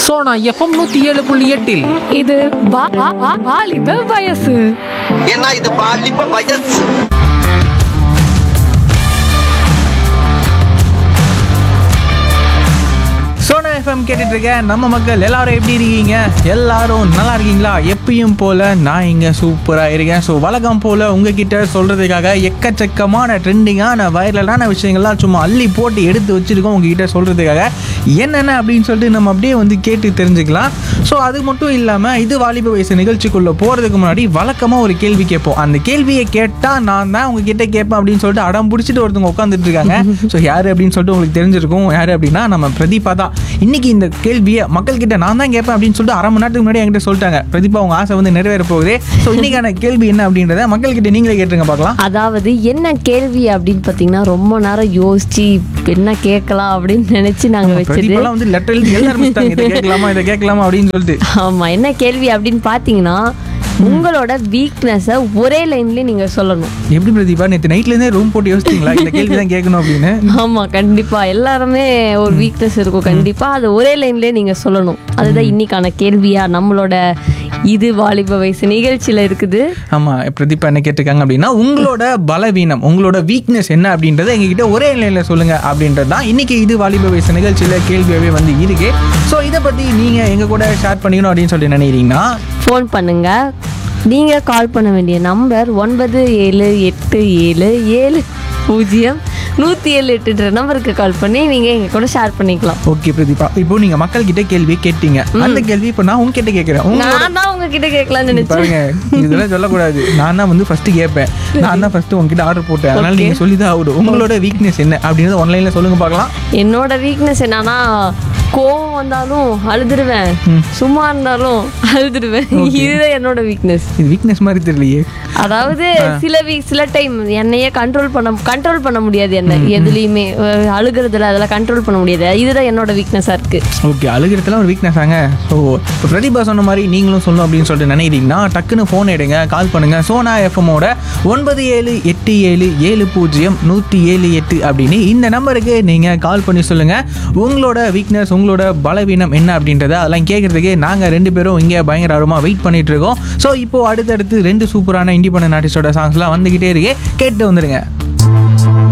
Sona FM நூத்தி ஏழு புள்ளி எட்டில் இது வா- வா- வா- வாலிப வயசு ஏன்னா இது பாலிப்ப வயசு சோனா எஃப்எம் கேட்டுட்டு இருக்கேன் நம்ம மக்கள் எல்லாரும் எப்படி இருக்கீங்க எல்லாரும் நல்லா இருக்கீங்களா எப்பயும் போல நான் இங்க சூப்பரா இருக்கேன் ஸோ வழக்கம் போல உங்ககிட்ட சொல்றதுக்காக எக்கச்சக்கமான ட்ரெண்டிங்கான வைரலான விஷயங்கள்லாம் சும்மா அள்ளி போட்டு எடுத்து வச்சிருக்கோம் உங்ககிட்ட சொல்றதுக்காக என்னென்ன அப்படின்னு சொல்லிட்டு நம்ம அப்படியே வந்து கேட்டு தெரிஞ்சுக்கலாம் ஸோ அது மட்டும் இல்லாமல் இது வாலிப வயசு நிகழ்ச்சிக்குள்ள போறதுக்கு முன்னாடி வழக்கமாக ஒரு கேள்வி கேட்போம் அந்த கேள்வியை கேட்டால் நான் தான் உங்ககிட்ட கேட்பேன் அப்படின்னு சொல்லிட்டு அடம் பிடிச்சிட்டு ஒருத்தவங்க உட்காந்துட்டு இருக்காங்க ஸோ யார் அப்படின்னு சொல்லிட்டு உங்களுக்கு தெரிஞ்சிருக்கும் யார் அப்படின்னா நம்ம பிரதீபா தான் இன்னைக்கு இந்த கேள்வியை மக்கள்கிட்ட நான் தான் கேட்பேன் அப்படின்னு சொல்லிட்டு அரை மணி நேரத்துக்கு முன்னாடி என்கிட்ட சொல்லிட்டாங்க பிரதீபா உங்க ஆசை வந்து நிறைவேற போகுது ஸோ இன்னைக்கான கேள்வி என்ன அப்படின்றத மக்கள்கிட்ட நீங்களே கேட்டுருங்க பார்க்கலாம் அதாவது என்ன கேள்வி அப்படின்னு பார்த்தீங்கன்னா ரொம்ப நேரம் யோசிச்சு என்ன கேட்கலாம் அப்படின்னு நினைச்சு நாங்க வச்சது பிரதீபாலாம் வந்து லெட்டர் எழுதி எழுத ஆரம்பிச்சிட்டாங்க இதை கேட்கலாமா இதை கேட்கலாமா அப்படின்னு சொல்லிட்டு ஆமா என்ன கேள்வி அப்படின்னு பார்த்தீங்கன்னா உங்களோட வீக்னஸை ஒரே லைன்லயே நீங்க சொல்லணும் எப்படி பிரதீபா நேற்று நைட்ல இருந்தே ரூம் போட்டு யோசிச்சிங்களா இந்த கேள்வி தான் கேட்கணும் அப்படின்னு ஆமா கண்டிப்பா எல்லாருமே ஒரு வீக்னஸ் இருக்கும் கண்டிப்பா அது ஒரே லைன்லயே நீங்க சொல்லணும் அதுதான் இன்னைக்கான கேள்வியா நம்மளோட இது வாலிப வயசு நிகழ்ச்சியில இருக்குது ஆமா பிரதீபா என்ன கேட்டிருக்காங்க அப்படின்னா உங்களோட பலவீனம் உங்களோட வீக்னஸ் என்ன அப்படின்றத எங்ககிட்ட ஒரே நிலையில சொல்லுங்க அப்படின்றது தான் இன்னைக்கு இது வாலிப வயசு நிகழ்ச்சியில கேள்வியாவே வந்து இருக்கு ஸோ இதை பத்தி நீங்க எங்க கூட ஷேர் பண்ணிக்கணும் அப்படின்னு சொல்லி நினைக்கிறீங்கன்னா ஃபோன் பண்ணுங்க நீங்க கால் பண்ண வேண்டிய நம்பர் ஒன்பது ஏழு எட்டு ஏழு ஏழு பூஜ்ஜியம் நூற்றி ஏழு எட்டுன்ற நம்பருக்கு கால் பண்ணி நீங்கள் எங்கள் கூட ஷேர் பண்ணிக்கலாம் ஓகே பிரதீபா இப்போ நீங்க மக்கள் கிட்ட கேள்வி கேட்டீங்க அந்த கேள்வி இப்போ நான் உங்ககிட்ட கேட்கிறேன் உங்க நான் தான் உங்ககிட்ட கேட்கலாம்னு நினைச்சேன் பாருங்க இதெல்லாம் சொல்லக்கூடாது நான் தான் வந்து ஃபர்ஸ்ட் கேட்பேன் நான் தான் ஃபர்ஸ்ட் உங்ககிட்ட ஆர்டர் போட்டேன் அதனால நீங்க சொல்லி தான் ஆகணும் உங்களோட வீக்னஸ் என்ன அப்படின்றத ஆன்லைன்ல சொல்லுங்க பார்க்கலாம் என்னோட வீக்னஸ் என்னன்னா கோவம் வந்தாலும் அழுதுருவேன் சும்மா இருந்தாலும் அழுதுருவேன் இதுதான் என்னோட வீக்னஸ் இது வீக்னஸ் மாதிரி தெரியலையே அதாவது சில வீக் சில டைம் என்னையே கண்ட்ரோல் பண்ண கண்ட்ரோல் பண்ண முடியாது என்ன எதுலேயுமே அஹ் அழுகுறதுல அதெல்லாம் கண்ட்ரோல் பண்ண முடியாது இதுதான் என்னோட வீக்னஸாக இருக்கு ஓகே அழுகிறதுலாம் ஒரு வீக்னஸ் ஆங்க ஸோ இப்போ பிரதீபா சொன்ன மாதிரி நீங்களும் சொல்லணும் அப்படின்னு சொல்லிட்டு நினைக்கிறீங்கன்னா டக்குன்னு ஃபோன் எடுங்க கால் பண்ணுங்க சோனா எஃப்எம்மோட ஒன்பது ஏழு எட்டு ஏழு ஏழு பூஜ்ஜியம் நூற்றி ஏழு எட்டு அப்படின்னு இந்த நம்பருக்கு நீங்கள் கால் பண்ணி சொல்லுங்கள் உங்களோட வீக்னஸ் உங்களோட பலவீனம் என்ன அப்படின்றத அதெல்லாம் கேட்குறதுக்கு நாங்கள் ரெண்டு பேரும் இங்கே பயங்கர ஆர்வமாக வெயிட் பண்ணிட்டு இருக்கோம் ஸோ இப்போ அடுத்தடுத்து ரெண்டு சூப்பரான இண்டிபெண்டன்ட் ஆர்டிஸ்டோட சாங்ஸ்லாம் வந்துக்கிட்டே இருக்கு கேட்டு வந்துடுங்க